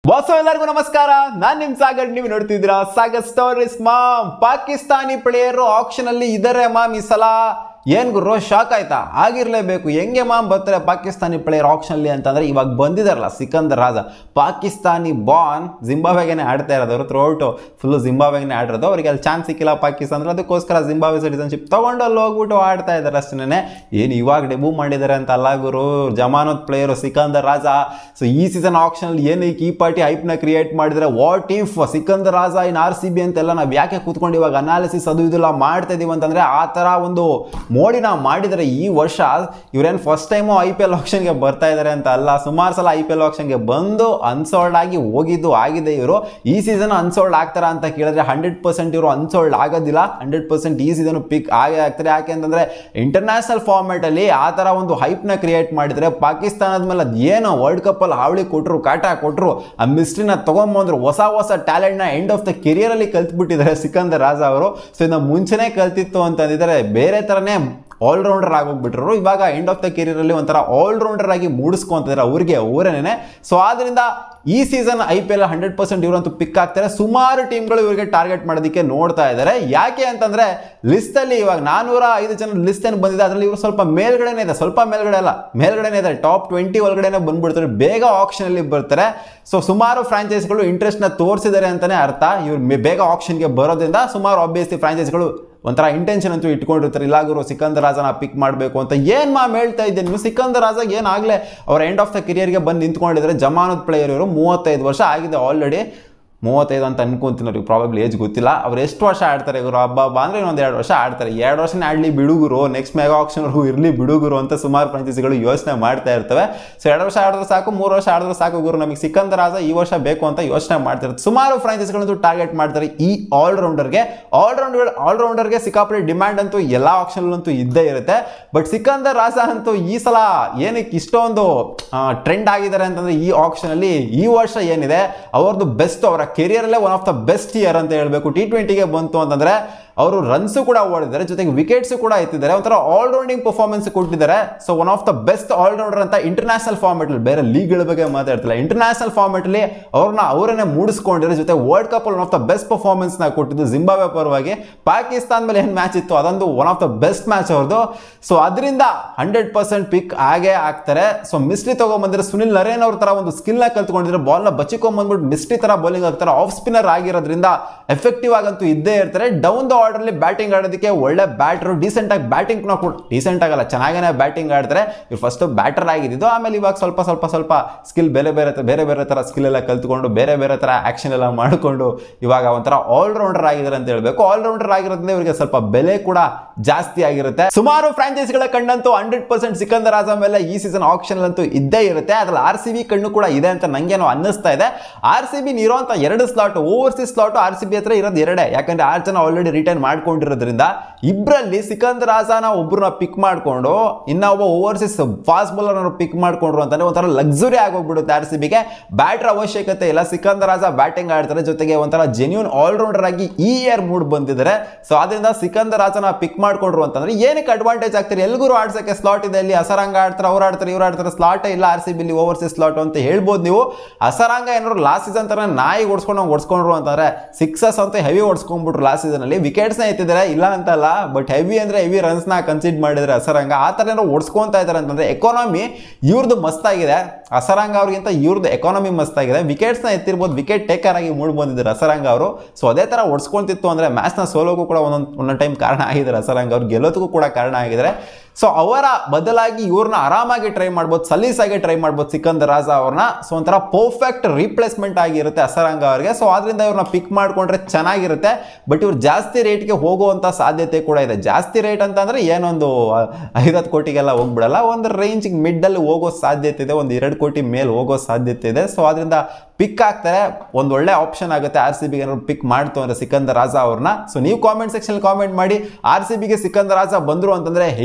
boss ಎಲ್ಲರಿಗೂ ನಮಸ್ಕಾರ ನಾನ್ ನಿಮ್ ಸಾಗರ್ ನೀವು ನೋಡ್ತಿದ್ದೀರಾ ಸಾಗರ್ ಸ್ಟೋರೀಸ್ ಮಾಮ್ ಪಾಕಿಸ್ತಾನಿ ಪ್ಲೇಯರ್ ಆಕ್ಷನ್ ಅಲ್ಲಿ ಇದಾರೆ ಮಾಮ್ ಈ ಸಲ ಏನ್ ಗುರು ಶಾಕ್ ಆಯ್ತಾ ಆಗಿರ್ಲೇಬೇಕು ಹೆಂಗೆ ಮಾಮ್ ಬರ್ತಾರೆ ಪಾಕಿಸ್ತಾನಿ ಪ್ಲೇಯರ್ ಆಕ್ಷನ್ಲಿ ಅಂತಂದ್ರೆ ಇವಾಗ ಬಂದಿದಾರಲ್ಲ ಸಿಕಂದರ್ ರಾಜ ಪಾಕಿಸ್ತಾನಿ ಬಾನ್ ಜಿಂಬಾಬ್ವೆಗೆನೆ ಆಡ್ತಾ ಇರೋದು ಅವರು ಥ್ರೋಟು ಫುಲ್ ಜಿಂಬಾಬ್ವೆಗೆ ಆಡಿರೋದು ಅವ್ರಿಗೆ ಅಲ್ಲಿ ಚಾನ್ಸ್ ಸಿಕ್ಕಿಲ್ಲ ಪಾಕಿಸ್ತಾನ ಅಂದ್ರೆ ಅದಕ್ಕೋಸ್ಕರ ಜಿಂಬಾಬ್ವೆ ಸಿಟಿಸನ್ಶಿಪ್ ತಗೊಂಡು ಅಲ್ಲಿ ಹೋಗ್ಬಿಟ್ಟು ಆಡ್ತಾ ಇದ್ದಾರೆ ಅಷ್ಟೇ ಏನು ಇವಾಗ ಡೆಬ್ಯೂ ಮಾಡಿದ್ದಾರೆ ಅಂತ ಅಲ್ಲ ಗುರು ಜಮಾನತ್ ಪ್ಲೇಯರು ಸಿಕಂದರ್ ರಾಜ ಸೊ ಈ ಸೀಸನ್ ಆಕ್ಷನಲ್ಲಿ ಏನಕ್ಕೆ ಈ ಪಾರ್ಟಿ ಹೈಪ್ನ ಕ್ರಿಯೇಟ್ ಮಾಡಿದ್ರೆ what if Sikandar Raja in R C B ಅಂತೆಲ್ಲ ನಾವು ಯಾಕೆ ಕೂತ್ಕೊಂಡು ಇವಾಗ ಅನಾಲಿಸಿಸ್ ಅದು ಇದೆಲ್ಲ ಮಾಡ್ತಾ ಇದೀವಿ ಅಂತಂದ್ರೆ ಆ ಥರ ಒಂದು ಮೋಡಿ ನಾವು ಮಾಡಿದರೆ ಈ ವರ್ಷ ಇವ್ರೇನು first time I P L ಆಕ್ಷನ್ಗೆ ಬರ್ತಾ ಇದ್ದಾರೆ ಅಂತ ಅಲ್ಲ ಸುಮಾರು ಸಲ ಐ ಪಿ ಎಲ್ ಆಕ್ಷನ್ಗೆ ಬಂದು ಅನ್ಸೋಲ್ಡ್ ಆಗಿ ಹೋಗಿದ್ದು ಆಗಿದೆ ಇವರು ಈ ಸೀಸನ್ ಅನ್ಸೋಲ್ಡ್ ಆಗ್ತಾರ ಅಂತ ಕೇಳಿದ್ರೆ ಹಂಡ್ರೆಡ್ ಪರ್ಸೆಂಟ್ ಇವರು ಅನ್ಸೋಲ್ಡ್ ಆಗೋದಿಲ್ಲ ಹಂಡ್ರೆಡ್ ಪರ್ಸೆಂಟ್ ಈ ಸೀಸನ್ ಪಿಕ್ ಆಗೇ ಆಗ್ತಾರೆ ಯಾಕೆ ಅಂತಂದ್ರೆ ಇಂಟರ್ನ್ಯಾಷನಲ್ ಫಾರ್ಮ್ಯಾಟಲ್ಲಿ ಆ ಥರ ಒಂದು ಹೈಪ್ನ ಕ್ರಿಯೇಟ್ ಮಾಡಿದರೆ ಪಾಕಿಸ್ತಾನದ ಮೇಲೆ ಅದು ಏನು ವರ್ಲ್ಡ್ ಕಪ್ಪಲ್ಲಿ ಹಾವಳಿ ಕೊಟ್ಟರು ಕಾಟ ಕೊಟ್ಟರು ಆ ಮಿಸ್ಟ್ರಿನ ತೊಗೊಂಬಂದ್ರು ಹೊಸ ಹೊಸ ಟ್ಯಾಲೆಂಟ್ನ ಎಂಡ್ ಆಫ್ ದ ಕೆರಿಯರಲ್ಲಿ ಕಲ್ತ್ಬಿಟ್ಟಿದ್ದಾರೆ ಸಿಕಂದರ್ ರಾಜ ಅವರು ಸೊ ಇದನ್ನ ಮುಂಚೆನೇ ಕಲ್ತಿತ್ತು ಅಂತಂದಿದ್ದಾರೆ ಬೇರೆ ಥರನೇ ಆಲ್ರೌಂಡರ್ ಆಗೋಗ್ಬಿಟ್ರು ಇವಾಗ ಎಂಡ್ ಆಫ್ ದ ಕೆರಿಯರಲ್ಲಿ ಒಂಥರ ಆಲ್ರೌಂಡರ್ ಆಗಿ ಮೂಡಿಸ್ಕೊಂತಿದ್ದಾರೆ ಅವ್ರಿಗೆ ಅವರೇನೆ ಸೊ ಆದ್ರಿಂದ ಈ season I P L hundred percent ಇವರಂತೂ ಪಿಕ್ ಆಗ್ತಾರೆ ಸುಮಾರು ಟೀಮ್ಗಳು ಇವರಿಗೆ ಟಾರ್ಗೆಟ್ ಮಾಡೋದಕ್ಕೆ ನೋಡ್ತಾ ಇದ್ದಾರೆ ಯಾಕೆ ಅಂತಂದ್ರೆ ಲಿಸ್ಟಲ್ಲಿ ಇವಾಗ ನಾನೂರ ಐದು ಜನ ಲಿಸ್ಟ್ ಏನು ಬಂದಿದೆ ಅದರಲ್ಲಿ ಇವರು ಸ್ವಲ್ಪ ಮೇಲ್ಗಡೆನೇ ಇದೆ ಸ್ವಲ್ಪ ಮೇಲ್ಗಡೆ ಅಲ್ಲ ಮೇಲ್ಗಡೆನೇ ಇದೆ ಟಾಪ್ ಟ್ವೆಂಟಿ ಒಳಗಡೆನೆ ಬಂದ್ಬಿಡ್ತಾರೆ ಬೇಗ ಆಕ್ಷನಲ್ಲಿ ಬರ್ತಾರೆ ಸೊ ಸುಮಾರು ಫ್ರಾಂಚೈಸ್ಗಳು ಇಂಟ್ರೆಸ್ಟ್ನ ತೋರಿಸಿದ್ದಾರೆ ಅಂತಾನೆ ಅರ್ಥ ಇವ್ರು ಮೆ- ಬೇಗ ಆಕ್ಷನ್ಗೆ ಬರೋದ್ರಿಂದ ಸುಮಾರು ಆಬ್ವಿಯಸ್ಲಿ ಫ್ರಾಂಚೈಸ್ಗಳು ಒಂಥರ ಇಂಟೆನ್ಷನ್ ಅಂತೂ ಇಟ್ಕೊಂಡಿರ್ತಾರೆ ಇಲ್ಲ ಗುರು ಸಿಕಂದರ್ ರಾಜನ ಪಿಕ್ ಮಾಡಬೇಕು ಅಂತ ಏನು ಮಾಮ್ ಹೇಳ್ತಾ ಇದ್ದೀನಿ ನೀವು ಸಿಕಂದರ್ ರಾಜ ಏನಾಗಲೇ ಅವ್ರ ಎಂಡ್ ಆಫ್ ದ ಕೆರಿಯರ್ಗೆ ಬಂದು ನಿಂತ್ಕೊಂಡಿದ್ದಾರೆ ಜಮಾನತ್ ಪ್ಲೇಯರ್ ಇವರು ಮೂವತ್ತೈದು ವರ್ಷ ಆಗಿದೆ ಆಲ್ರೆಡಿ ಮೂವತ್ತೈದು ಅಂತ ಅನ್ಕೊಂತೀನಿ ಅವ್ರಿಗೆ ಪ್ರಾಬಬ್ಲಿ ಏಜ್ ಗೊತ್ತಿಲ್ಲ ಅವ್ರು ಎಷ್ಟು ವರ್ಷ ಆಡ್ತಾರೆ ಇವರು ಹಬ್ಬ ಹಬ್ಬ ಅಂದರೆ ಇನ್ನೊಂದು ಎರಡು ವರ್ಷ ಆಡ್ತಾರೆ ಎರಡು ವರ್ಷನೇ ಆಡಲಿ ಬಿಡುಗರು ನೆಕ್ಸ್ಟ್ ಮೆಗಾ ಆಕ್ಷನ್ವರೆಗೂ ಇರಲಿ ಬಿಡುಗರು ಅಂತ ಸುಮಾರು ಫ್ರಾಂಚೈಸಿಗಳು ಯೋಚನೆ ಮಾಡ್ತಾ ಇರ್ತವೆ ಸೊ ಎರಡು ವರ್ಷ ಆಡಿದ್ರೆ ಸಾಕು ಮೂರು ವರ್ಷ ಆಡಿದ್ರೆ ಸಾಕು ಗುರು ನಮಗೆ ಸಿಕಂದರ್ ರಾಜ ಈ ವರ್ಷ ಬೇಕು ಅಂತ ಯೋಚನೆ ಮಾಡ್ತಿರ್ತಾರೆ ಸುಮಾರು ಫ್ರಾಂಚೈಸಿಗಳಂತೂ ಟಾರ್ಗೆಟ್ ಮಾಡ್ತಾರೆ ಈ ಆಲ್ರೌಂಡರ್ಗೆ ಆಲ್ರೌಂಡರ್ ಆಲ್ರೌಂಡರ್ಗೆ ಸಿಕ್ಕಾಪಟ್ಟೆ ಡಿಮ್ಯಾಂಡ್ ಅಂತೂ ಎಲ್ಲ ಆಪ್ಷನ್ಲಂತೂ ಇದ್ದೇ ಇರುತ್ತೆ ಬಟ್ ಸಿಕಂದರ್ ರಾಜ ಅಂತೂ ಈ ಸಲ ಏನಕ್ಕೆ ಇಷ್ಟೊಂದು ಟ್ರೆಂಡ್ ಆಗಿದ್ದಾರೆ ಅಂತಂದ್ರೆ ಈ ಆಪ್ಷನಲ್ಲಿ ಈ ವರ್ಷ ಏನಿದೆ ಅವ್ರದ್ದು ಬೆಸ್ಟ್ ಅವರ ಕೆರಿಯರಲ್ಲೇ one of the best year ಅಂತ ಹೇಳಬೇಕು ಟಿ ಟ್ವೆಂಟಿಗೆ ಬಂತು ಅಂತಂದ್ರೆ ಅವರು ರನ್ಸು ಕೂಡ ಓಡಿದ್ದಾರೆ ಜೊತೆಗೆ ವಿಕೆಟ್ಸ್ ಕೂಡ ಎತ್ತಿದ್ದಾರೆ ಒಂಥರ ಆಲ್ರೌಂಡಿಂಗ್ ಪರ್ಫಾರ್ಮೆನ್ಸ್ ಕೊಟ್ಟಿದ್ದಾರೆ so one of the best allrounder ಅಂತ ಇಂಟರ್ನ್ಯಾಷನಲ್ ಫಾರ್ಮೆಟ್ ಬೇರೆ ಲೀಗ್ಗಳ ಬಗ್ಗೆ ಮಾತಾಡ್ತಿಲ್ಲ ಇಂಟರ್ನ್ಯಾಷನಲ್ ಫಾರ್ಮೆಟ್ಲಿ ಅವ್ರನ್ನ ಅವರನ್ನೇ ಮೂಡಿಸ್ಕೊಂಡಿದ್ದಾರೆ ಜೊತೆ world cup one of the best performance ನ ಕೊಟ್ಟಿದ್ದು ಜಿಂಬಾಬ್ವೆ ಪರವಾಗಿ ಪಾಕಿಸ್ತಾನ ಮೇಲೆ ಏನು ಮ್ಯಾಚ್ ಇತ್ತು ಅದೊಂದು one of the best match ಅವ್ರದ್ದು ಸೊ ಅದರಿಂದ ಹಂಡ್ರೆಡ್ ಪರ್ಸೆಂಟ್ ಪಿಕ್ ಆಗೇ ಆಗ್ತಾರೆ ಸೊ ಮಿಸ್ಟ್ರಿ ತಗೊಂಡ್ಬಂದ್ರೆ ಸುನಿಲ್ ನರೇನ್ ಅವ್ರ ತರ ಒಂದು ಸ್ಕಿಲ್ ನ ಕಲ್ತ್ಕೊಂಡಿದ್ರೆ ಬಾಲ್ ನ ಬಚ್ಚಿಕೊಂಡ್ಬಂದ್ಬಿಟ್ಟು ಮಿಸ್ಟ್ರಿ ತರ ಬೌಲಿಂಗ್ ಆಗ್ತಾರೆ ಆಫ್ ಸ್ಪಿನ್ನರ್ ಆಗಿರೋದ್ರಿಂದ ಎಫೆಕ್ಟಿವ್ ಆಗಂತೂ ಇದ್ದೇ ಇರ್ತಾರೆ ಡೌನ್ ದ ಆರ್ಡರ್ ಅಲ್ಲಿ ಬ್ಯಾಟಿಂಗ್ ಆಡೋದಕ್ಕೆ ಒಳ್ಳೆ ಬ್ಯಾಟರ್ ಡೀಸೆಂಟ್ ಆಗಿ ಬ್ಯಾಟಿಂಗ್ ಕೂಡ ಡೀಸೆಂಟ್ ಆಗಲ್ಲ ಚೆನ್ನಾಗೇ ಬ್ಯಾಟಿಂಗ್ ಆಡ್ತಾರೆ ಇವ್ರು ಫಸ್ಟ್ ಬ್ಯಾಟರ್ ಆಗಿದ್ದು ಆಮೇಲೆ ಇವಾಗ ಸ್ವಲ್ಪ ಸ್ವಲ್ಪ ಸ್ವಲ್ಪ ಸ್ಕಿಲ್ ಬೇರೆ ಬೇರೆ ತರ- ಬೇರೆ ಬೇರೆ ತರ ಸ್ಕಿಲ್ ಎಲ್ಲ ಕಲ್ತ್ಕೊಂಡು ಬೇರೆ ಬೇರೆ ತರ ಆಕ್ಷನ್ ಎಲ್ಲ ಮಾಡಿಕೊಂಡು ಇವಾಗ ಒಂಥರ ಆಲ್ರೌಂಡರ್ ಆಗಿದ್ದಾರೆ ಅಂತ ಹೇಳ್ಬೇಕು ಆಲ್ರೌಂಡರ್ ಆಗಿರೋದ್ರಿಂದ ಇವರಿಗೆ ಸ್ವಲ್ಪ ಬೆಲೆ ಕೂಡ ಜಾಸ್ತಿ ಆಗಿರುತ್ತೆ ಸುಮಾರು ಫ್ರಾಂಚೈಸಿಗಳ ಕಣ್ಣಂತೂ ಹಂಡ್ರೆಡ್ ಪರ್ಸೆಂಟ್ ಸಿಕಂದರ್ ಆಜ ಮೇಲೆ ಈ ಸೀಸನ್ ಆಪ್ಷನ್ ಅಂತೂ ಇದ್ದೇ ಇರುತ್ತೆ ಅದ್ರಲ್ಲಿ ಆರ್ ಸಿ ಬಿ ಕಣ್ಣು ಕೂಡ ಇದೆ ಅಂತ ನಂಗೇನೋ ಅನ್ನಿಸ್ತಾ ಇದೆ ಆರ್ ಸಿ ಬಿ ಇರೋಂಥ ಎರಡು slot overseas slot R C B ಹತ್ರ ಇರೋದು ಎರಡೇ ಯಾಕಂದ್ರೆ ಆರು ಜನ ಆಲ್ರೆಡಿ ರಿಟರ್ನ್ ಮಾಡ್ಕೊಂಡಿರೋದ್ರಿಂದ ಇಬ್ಬರಲ್ಲಿ ಸಿಕಂದರ್ ಆಜಾನ ಒಬ್ಬರನ್ನ ಪಿಕ್ ಮಾಡಿಕೊಂಡು ಇನ್ನ ಒಬ್ಬ ಓವರ್ಸೀಸ್ ಫಾಸ್ಟ್ ಬೌಲರ್ ಪಿಕ್ ಮಾಡ್ಕೊಂಡ್ರು ಅಂತಂದ್ರೆ ಒಂಥರ ಲಕ್ಸುರಿ ಆಗೋಗ್ಬಿಡುತ್ತೆ ಆರ್ ಸಿ ಬಿಗೆ ಬ್ಯಾಟರ್ ಅವಶ್ಯಕತೆ ಇಲ್ಲ ಸಿಕಂದರ್ ಆಜಾ ಬ್ಯಾಟಿಂಗ್ ಆಡ್ತಾರೆ ಜೊತೆಗೆ ಒಂಥರ ಜೆನ್ಯೂನ್ ಆಲ್ರೌಂಡರ್ ಆಗಿ ಈ ಇಯರ್ ಮೂಡ್ ಬಂದಿದ್ದಾರೆ ಸೊ ಅದರಿಂದ ಸಿಕಂದರ್ ಆಜಾನ ಪಿಕ್ ಮಾಡ್ಕೊಂಡ್ರು ಅಂತಂದ್ರೆ ಏನಕ್ಕೆ ಅಡ್ವಾಂಟೇಜ್ ಆಗ್ತಾರೆ ಎಲ್ಗೂ ಆಡ್ಸಕ್ಕೆ ಸ್ಲಾಟ್ ಇದೆ ಇಲ್ಲಿ ಅಸರಂಗ ಆಡ್ತಾರೆ ಅವ್ರು ಆಡ್ತಾರೆ ಇವ್ರು ಆಡ್ತಾರೆ ಸ್ಲಾಟ್ ಇಲ್ಲ ಆರ್ ಸಿ ಬಿಲಿ ಓವರ್ಸೀಸ್ ಸ್ಲಾಟ್ ಅಂತ ಹೇಳ್ಬೋದು ನೀವು ಅಸರಾಂಗ ಏನಾದ್ರು ಲಾಸ್ಟ್ ಸೀಸನ್ ತರ ನಾಯಿ ಓಡಿಸ್ಕೊಂಡು ಓಡಿಸ್ಕೊಂಡ್ರು ಅಂತಂದ್ರೆ ಸಿಕ್ಸಸ್ ಅಂತ ಹೆವಿ ಓಡಿಸ್ಕೊಂಡ್ಬಿಟ್ರು ಲಾಸ್ಟ್ ಸೀಸನ್ ಅಲ್ಲಿ ವಿಕೆಟ್ಸ್ನ ಎತ್ತಿದ್ದಾರೆ ಇಲ್ಲ ಅಂತಲ್ಲ ಬಟ್ ಹೆವಿ ಅಂದ್ರೆ ಹೆವಿ ರನ್ಸ್ನ ಕನ್ಸಿಡ್ ಮಾಡಿದ್ರೆ ಅಸರಂಗ ಆ ಥರ ಏನಾದ್ರು ಓಡಿಸ್ಕೊಂತಾ ಇದ್ದಾರೆ ಅಂತಂದ್ರೆ ಎಕಾನಮಿ ಇವ್ರದ್ದು ಮಸ್ತಾಗಿದೆ ಅಸರಂಗ ಅವ್ರಿಗಿಂತ ಇವ್ರದ್ದು ಎಕಾನಮಿ ಮಸ್ತಾಗಿದೆ ವಿಕೆಟ್ಸ್ನ ಎತ್ತಿರ್ಬೋದು ವಿಕೆಟ್ ಟೇಕರ್ ಆಗಿ ಮೂಡ್ ಬಂದಿದ್ದಾರೆ ಅಸರಂಗ ಅವರು ಸೊ ಅದೇ ಥರ ಓಡಿಸ್ಕೊಂತಿತ್ತು ಅಂದ್ರೆ ಮ್ಯಾಚ್ನ ಸೋಲೋಗೂ ಕೂಡ ಒಂದೊಂದು ಒಂದೊಂದು ಟೈಮ್ ಕಾರಣ ಆಗಿದ್ದಾರೆ ಅಸರಂಗ ಅವ್ರು ಗೆಲ್ಲೋದಕ್ಕೂ ಕೂಡ ಕಾರಣ ಆಗಿದ್ದಾರೆ ಸೊ ಅವರ ಬದಲಾಗಿ ಇವ್ರನ್ನ ಆರಾಮಾಗಿ ಟ್ರೈ ಮಾಡ್ಬೋದು ಸಲೀಸಾಗಿ ಟ್ರೈ ಮಾಡ್ಬೋದು ಸಿಕಂದರ್ ರಾಜಾ ಅವ್ರನ್ನ ಸೊ ಒಂಥರ ಪರ್ಫೆಕ್ಟ್ ರೀಪ್ಲೇಸ್ಮೆಂಟ್ ಆಗಿರುತ್ತೆ ಅಸರಂಗ ಅವ್ರಿಗೆ ಸೊ ಆದ್ರಿಂದ ಇವ್ರನ್ನ ಪಿಕ್ ಮಾಡ್ಕೊಂಡ್ರೆ ಚೆನ್ನಾಗಿರುತ್ತೆ ಬಟ್ ಇವ್ರು ಜಾಸ್ತಿ ರೇಟ್ಗೆ ಹೋಗುವಂಥ ಸಾಧ್ಯತೆ ಕೂಡ ಇದೆ ಜಾಸ್ತಿ ರೇಟ್ ಅಂತ ಅಂದ್ರೆ ಏನೊಂದು ಐವತ್ತು ಕೋಟಿಗೆಲ್ಲ ಹೋಗ್ಬಿಡಲ್ಲ ಒಂದು ರೇಂಜ್ ಮಿಡ್ಡಲ್ಲಿ ಹೋಗೋ ಸಾಧ್ಯತೆ ಇದೆ ಒಂದು ಎರಡು ಕೋಟಿ ಮೇಲೆ ಹೋಗೋ ಸಾಧ್ಯತೆ ಇದೆ ಸೊ ಅದರಿಂದ ಪಿಕ್ ಆಗ್ತಾರೆ ಒಂದು ಒಳ್ಳೆ ಆಪ್ಷನ್ ಆಗುತ್ತೆ ಆರ್ ಸಿ ಬಿಗೆ ಏನಾದ್ರು ಪಿಕ್ ಮಾಡ್ತು ಅಂದ್ರೆ ಸಿಕಂದರ್ ರಾಜಾ ಅವ್ರನ್ನ ಸೊ ನೀವು ಕಾಮೆಂಟ್ ಸೆಕ್ಷನ್ ಕಾಮೆಂಟ್ ಮಾಡಿ ಆರ್ ಸಿ ಬಿಗೆ ಸಿಕಂದರ್ ರಾಜಾ ಬಂದ್ರು ಅಂತಂದ್ರೆ ಹೆಂಗಿರುತ್ತೆ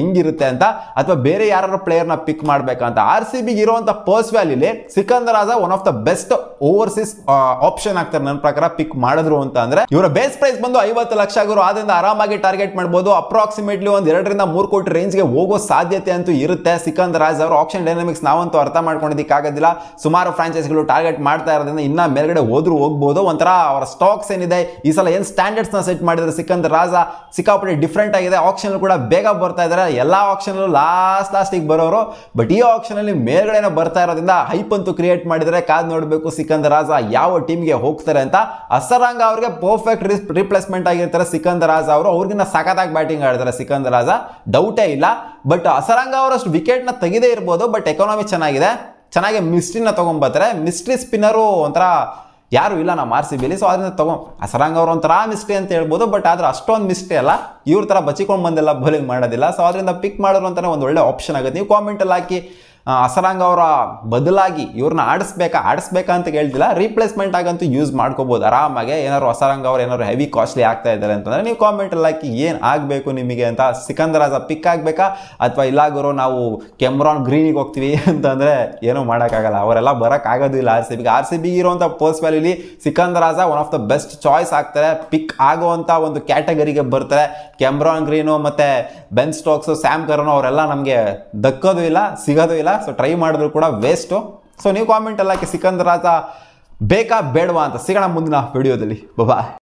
ಇರುತ್ತೆ ಅಂತ ಅಥವಾ ಬೇರೆ ಯಾರು ಪ್ಲೇಯರ್ನ ಪಿಕ್ ಮಾಡ್ಬೇಕಂತ ಆರ್ ಸಿ ಬಿಗೆ ಇರುವಂತ ಪರ್ಸ್ ವ್ಯಾಲಿಲಿ Sikandar Raja one of the best overseas option ಆಗ್ತಾರೆ ನನ್ನ ಪ್ರಕಾರ ಪಿಕ್ ಮಾಡಿದ್ರು ಅಂತ ಅಂದ್ರೆ ಇವರ ಬೇಸ್ ಪ್ರೈಸ್ ಬಂದು ಐವತ್ತು ಲಕ್ಷ ಆಗಿರೋ ಆದ್ರಿಂದ ಆರಾಮಾಗಿ ಟಾರ್ಗೆಟ್ ಮಾಡ್ಬೋದು ಅಪ್ರಾಕ್ಸಿಮೇಟ್ಲಿ ಒಂದ್ ಎರಡರಿಂದ ಮೂರು ಕೋಟಿ ರೇಂಜ್ಗೆ ಹೋಗೋ ಸಾಧ್ಯತೆ ಅಂತೂ ಇರುತ್ತೆ ಸಿಕಂದರ್ ರಾಜ್ ಅವರು ಆಪ್ಷನ್ ಡೈನಾಮಿಕ್ಸ್ ನಾವಂತೂ ಅರ್ಥ ಮಾಡ್ಕೊಂಡಿದ್ದಕ್ಕಾಗೋದಿಲ್ಲ ಸುಮಾರು ಫ್ರಾಂಚೈಸಿಗಳು ಟಾರ್ಗೆಟ್ ಮಾಡ್ತಾ ಇರೋದ್ರಿಂದ ಇನ್ನ ಮೇಲ್ಗಡೆ ಹೋದ್ರು ಹೋಗ್ಬೋದು ಒಂಥರ ಅವರ ಸ್ಟಾಕ್ಸ್ ಏನಿದೆ ಈ ಸಲ ಏನು ಸ್ಟ್ಯಾಂಡರ್ಡ್ಸ್ ನ ಸೆಟ್ ಮಾಡಿದ್ರೆ ಸಿಕಂದರ್ ರಾಜ ಸಿಕ್ಕಾಪಟ್ಟೆ ಡಿಫ್ರೆಂಟ್ ಆಗಿದೆ ಆಪ್ಷನ್ ಕೂಡ ಬೇಗ ಬರ್ತಾ ಇದ್ದಾರೆ ಎಲ್ಲ ಆಪ್ಷನ್ ಲಾಸ್ಟ್ ಲಾಸ್ಟಿಗೆ ಬರೋರು ಬಟ್ ಈ ಆಪ್ಷನ್ ಅಲ್ಲಿ ಮೇಲ್ಗಡೆನೆ ಬರ್ತಾ ಇರೋದ್ರಿಂದ ಹೈಪ್ ಅಂತೂ ಕ್ರಿಯೇಟ್ ಮಾಡಿದರೆ ಕಾದ್ ನೋಡಬೇಕು ಸಿಕಂದರ್ ರಾಜ ಯಾವ ಟೀಮ್ಗೆ ಹೋಗ್ತಾರೆ ಅಂತ ಅಸರಾಂಗ ಅವ್ರಿಗೆ ಪರ್ಫೆಕ್ಟ್ ರಿಪ್ಲೇಸ್ಮೆಂಟ್ ಆಗಿರ್ತಾರೆ ಸಿಕಂದರ್ ರಾಜ ಅವರು ಅವ್ರಿಗಿನ್ನ ಸಖತ್ತಾಗಿ ಬ್ಯಾಟಿಂಗ್ ಆಡ್ತಾರೆ ಸಿಕಂದರ್ ರಾಜ ಡೌಟೇ ಇಲ್ಲ ಬಟ್ ಅಸರಾಂಗ ಅವರಷ್ಟು ವಿಕೆಟ್ನ ತೆಗೆದೇ ಇರ್ಬೋದು ಬಟ್ ಎಕಾನಮಿ ಚೆನ್ನಾಗಿದೆ ಚೆನ್ನಾಗಿ ಮಿಸ್ಟ್ರಿನ ತೊಗೊಂಬರ್ತಾರೆ ಮಿಸ್ಟ್ರಿ ಸ್ಪಿನ್ನರು ಒಂಥರ ಯಾರು ಇಲ್ಲ ನಮ್ಮ ಆರ್ ಸಿ ಬಿಲಿ ಸೊ ಅದರಿಂದ ತಗೊ ಅಸರಾಂಗ್ ಅವ್ರು ಒಂಥರ ಮಿಸ್ಟ್ರಿ ಅಂತ ಹೇಳ್ಬೋದು ಬಟ್ ಆದ್ರೆ ಅಷ್ಟೊಂದು ಮಿಸ್ಟ್ರಿ ಅಲ್ಲ ಇವ್ರ ಥರ ಬಚ್ಚಿಕೊಂಡು ಬಂದೆಲ್ಲ ಬೌಲಿಂಗ್ ಮಾಡೋದಿಲ್ಲ ಸೊ ಅದರಿಂದ ಪಿಕ್ ಮಾಡೋರು ಅಂತಾನೆ ಒಂದು ಒಳ್ಳೆ ಆಪ್ಷನ್ ಆಗುತ್ತೆ ನೀವು ಕಾಮೆಂಟಲ್ಲಿ ಹಾಕಿ ಆ, ಅಸರಾಂಗ್ ಅವರ ಬದಲಾಗಿ ಇವ್ರನ್ನ ಆಡಿಸ್ಬೇಕಾ ಆಡಿಸ್ಬೇಕಾ ಅಂತ ಹೇಳ್ತಿಲ್ಲ ರೀಪ್ಲೇಸ್ಮೆಂಟ್ ಆಗಂತೂ ಯೂಸ್ ಮಾಡ್ಕೋಬೋದು ಆರಾಮಾಗಿ ಏನಾದ್ರು ಅಸರಾಂಗ್ ಅವ್ರು ಏನಾದ್ರು ಹೆವಿ ಕಾಸ್ಟ್ಲಿ ಆಗ್ತಾ ಇದ್ದಾರೆ ಅಂತಂದ್ರೆ ನೀವು ಕಾಮೆಂಟಲ್ಲಿ ಹಾಕಿ ಏನು ಆಗಬೇಕು ನಿಮಗೆ ಅಂತ ಸಿಕಂದರಾಜ ಪಿಕ್ ಆಗಬೇಕಾ ಅಥವಾ ಇಲ್ಲ ಗುರು ನಾವು ಕೆಮ್ರಾನ್ ಗ್ರೀನಿಗೆ ಹೋಗ್ತೀವಿ ಅಂತಂದರೆ ಏನೂ ಮಾಡೋಕ್ಕಾಗಲ್ಲ ಅವರೆಲ್ಲ ಬರೋಕ್ಕಾಗೋದಿಲ್ಲ ಆರ್ ಸಿ ಬಿಗೆ ಆರ್ ಸಿ ಬಿಗೆ ಇರುವಂಥ ಪೋಸ್ಟ್ ವ್ಯಾಲಿಲಿ Sikandar Raza one of the best choice ಆಗ್ತಾರೆ ಪಿಕ್ ಆಗುವಂಥ ಒಂದು ಕ್ಯಾಟಗರಿಗೆ ಬರ್ತಾರೆ ಕೆಮ್ರಾನ್ ಗ್ರೀನು ಮತ್ತು ಬೆನ್ ಸ್ಟೋಕ್ಸು ಸ್ಯಾಮ್ ಕರೋನು ಅವರೆಲ್ಲ ನಮಗೆ ದಕ್ಕೋದು ಇಲ್ಲ ಸಿಗೋದು ಇಲ್ಲ ಸೊ ಟ್ರೈ ಮಾಡಿದ್ರು ಕೂಡ ವೇಸ್ಟು ಸೊ ನೀವು ಕಾಮೆಂಟ್ ಎಲ್ಲ ಹಾಕಿ ಸಿಕಂದರಾಜ ಬೇಕಾ ಬೇಡವಾ ಅಂತ ಸಿಗೋಣ ಮುಂದಿನ ವಿಡಿಯೋದಲ್ಲಿ ಬಾಯ್